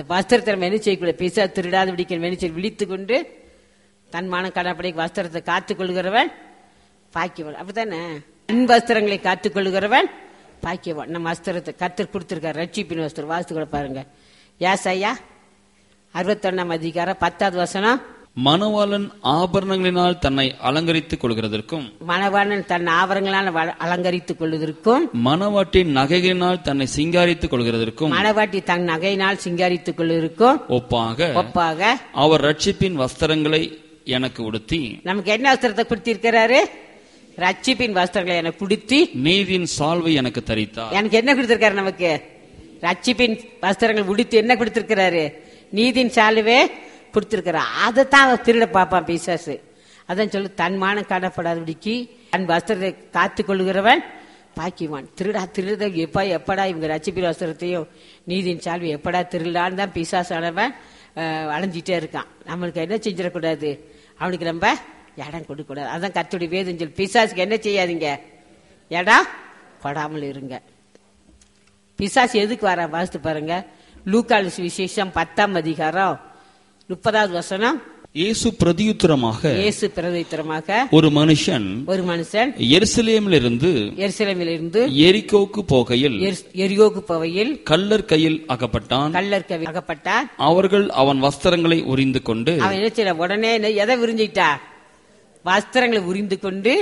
வஸ்திரத்தை நம்ம என்ன செய்யக்கூடாது பிசா திருடாத பிடிக்கிற மெனிச்சல் விழித்து கொண்டு தன் மான கடப்படைக்கு வஸ்திரத்தை காத்துக் கொள்கிறவன் பாக்கியவன் அப்படித்தானே தன் வஸ்திரங்களை காத்துக் கொள்கிறவன் பாக்கியவன் நம்ம வஸ்திரத்தை கத்தர் கொடுத்துருக்காரு ரட்சிப்பின் வஸ்திரம் வாசித்து கூட பாருங்க யாஸ் ஐயா அறுபத்தொன்னாம் அதிகாரம் பத்தாவது வசனம் மணவாளன் ஆபரணங்களினால் தன்னை அலங்கரித்துக் கொள்கிறதற்கும் மணவாளன் தன் ஆவரங்களால் வ- அலங்கரித்துக் கொள்வதற்கும் மணவாட்டின் நகைகளினால் தன்னை சிங்காரித்துக் கொள்கிறதற்கும் மணவாட்டி தன் நகையினால் சிங்காரித்துக் கொள்வதற்கும் ஒப்பாக ஒப்பாக அவர் ரட்சிப்பின் வஸ்திரங்களை எனக்கு உடுத்தி நமக்கு என்ன வஸ்திரத்தை கொடுத்திருக்கிறாரு ரட்சிப்பின் வஸ்திரங்களை எனக்கு கொடுத்தி நீதியின் சால்வை எனக்கு தரித்தார் எனக்கு என்ன கொடுத்திருக்காரு நமக்கு ரட்சிப்பின் வஸ்திரங்கள் உடுத்தி என்ன கொடுத்திருக்கிறாரு நீதின் சாலுவே கொடுத்திருக்கிறார் அதைத்தான் அவன் திருட பார்ப்பான் பிசாசு அதான் சொல்லு தன் மானம் காணப்படாதபடிக்கு தன் வஸ்திரத்தை காத்து கொள்கிறவன் பாக்கிவான் திருடா திருட எப்பா எப்படா இவங்க ரட்சிப்பின் வஸ்திரத்தையும் நீதியின் சால்வை எப்படா திருடலான்னு தான் பிசாசானவன் அஹ், அலைஞ்சிட்டே இருக்கான் நம்மளுக்கு என்ன செஞ்சிடக்கூடாது அவனுக்கு நம்ம இடம் கொடுக்கக்கூடாது அதான் கத்துடைய வேதம் சொல்லு பிசாசுக்கு என்ன செய்யாதீங்க இடம் கொடாமல் இருங்க பிசாசு எதுக்கு வர வாசித்து பாருங்க லூக்கால் விசேஷம் பத்தாம் அதிகாரம் முப்பதாவது வசனம் இயேசு பிரதியுத்தரமாக இயேசு பிரதித்திரமாக ஒரு மனுஷன் ஒரு மனுஷன் எருசலேமிலிருந்து எருசலேமிலிருந்து எரிக்கோக்கு போகையில் எரி- எரியோகு பவையில் கல்லர் கையில் அகப்பட்டான் கல்லர் கவி அகப்பட்டார் அவர்கள் அவன் வஸ்திரங்களை உரிந்து கொண்டு அவன் என்ன செய்ய உடனே என்ன- எதை விரிஞ்சிட்டா வஸ்திரங்களை உரிந்து கொண்டு